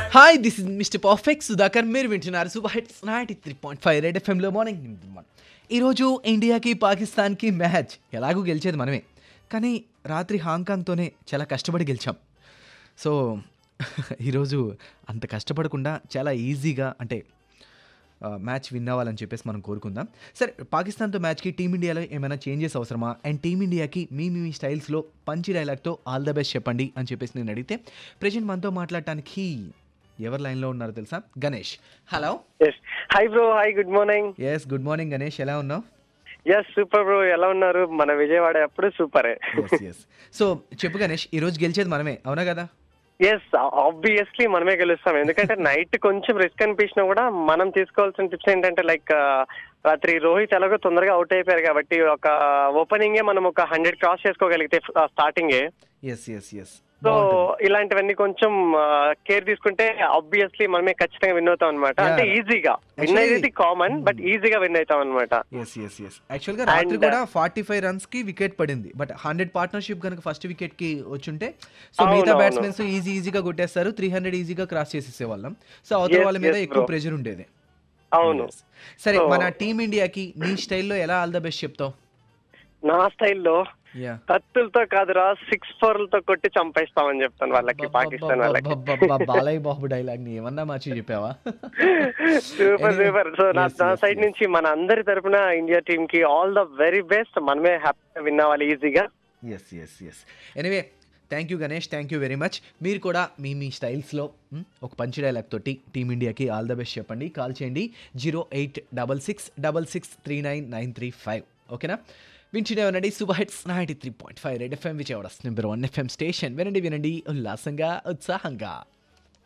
Hi this is mister perfect Sudhakar మీరు వింటున్నారు super hits ninety three point five red ఎఫ్ఎంలో morning ఈరోజు ఇండియాకి పాకిస్తాన్కి మ్యాచ్ ఎలాగూ గెలిచేది మనమే కానీ రాత్రి హాంకాంగ్తోనే చాలా కష్టపడి గెలిచాం సో ఈరోజు అంత కష్టపడకుండా చాలా ఈజీగా అంటే ఆ, మ్యాచ్ విన్ అవ్వాలని చెప్పేసి మనం కోరుకుందాం సరే పాకిస్తాన్తో మ్యాచ్కి టీమిండియాలో ఏమైనా చేంజెస్ అవసరమా అండ్ టీమిండియాకి మీ మీ మీ స్టైల్స్లో పంచి డైలాగ్తో ఆల్ ద బెస్ట్ చెప్పండి అని చెప్పేసి నేను అడిగితే ప్రజెంట్ మనతో మాట్లాడటానికి ఎవరు లైన్లో ఉన్నారో తెలుసా Ganesh hello yes hi bro hi good morning yes good morning Ganesh ఎలా ఉన్నావు ఎస్ సూపర్ బ్రో ఎలా ఉన్నారు మన విజయవాడ ఎప్పుడు సూపరే ఎస్ ఎస్ సో చెప్పు గణేష్ ఈరోజు గెలిచేది మనమే అవునా కదా ఎస్ ఆబ్వియస్లీ మనమే గెలుస్తాం ఎందుకంటే నైట్ కొంచెం రిస్క్ అనిపించినా కూడా మనం తీసుకోవాల్సిన టిప్స్ ఏంటంటే లైక్ రాత్రి రోహిత్ ఎలాగో తొందరగా అవుట్ అయిపోయారు కాబట్టి ఒక ఓపెనింగే మనం ఒక హండ్రెడ్ క్రాస్ చేసుకోగలిగితే స్టార్టింగే ఎస్ ఎస్ ఎస్ సో ఇలాంటివన్నీ కొంచెం కేర్ తీసుకుంటే ఆబ్వియస్లీ మనమే ఖచ్చితంగా విన్ అవుతాం అనమాట Yeah. అంటే ఈజీగా విన్ Actually- అయ్యేది కామన్ బట్ ఈజీగా విన్ అవుతాం అనమాట ఎస్ ఎస్ ఎస్ యాక్చువల్గా రాత్రి And, కూడా ఫార్టీ ఫైవ్ రన్స్ కి వికెట్ పడింది బట్ హండ్రెడ్ పార్ట్నర్షిప్ కనుక ఫస్ట్ వికెట్ కి వచ్చుంటే సో అవును, మిగతా అవును. బ్యాట్స్మెన్స్ ఈజీ ఈజీగా కొట్టేస్తారు త్రీ హండ్రెడ్ ఈజీగా క్రాస్ చేసేసే వాళ్ళం సో అవతల Yes, వాళ్ళ మీద yes, ఎక్కువ bro. ప్రెషర్ ఉండేది అవును Yes. సరే So- మన టీమిండియాకి నీ స్టైల్లో ఎలా ఆల్ ద బెస్ట్ చెప్తావు నా స్టైల్లో యా కత్తులతో కాదురా సిక్స్ ఫోర్లతో కొట్టి చంపేస్తామని చెప్తాను వాళ్ళకి పాకిస్తాన్ వాళ్ళకి బాలయ్య బాబు డైలాగ్ ని ఏమన్నా మార్చి చెప్పావా సూపర్ Anyway, సూపర్ సో నా yes, నా yes, సైడ్ yes. నుంచి మన అందరి తరపున ఇండియా టీమ్ కి ఆల్ ద వెరీ బెస్ట్ మనమే హ్యాపీగా విన్ అవ్వాలి ఈజీగా yes yes yes anyway thank you Ganesh thank you very much మీరు కూడా మీ మీ స్టైల్స్లో మ్, ఒక పంచి డైలాగ్ తోటి టీమిండియాకి ఆల్ ద బెస్ట్ చెప్పండి కాల్ చేయండి zero eight double six double six three nine nine three five ఓకేనా వింటూనే ఉండండి super hits ninety three point five red FM Vijayawada number one FM station వినండి వినండి ఉల్లాసంగా ఉత్సాహంగా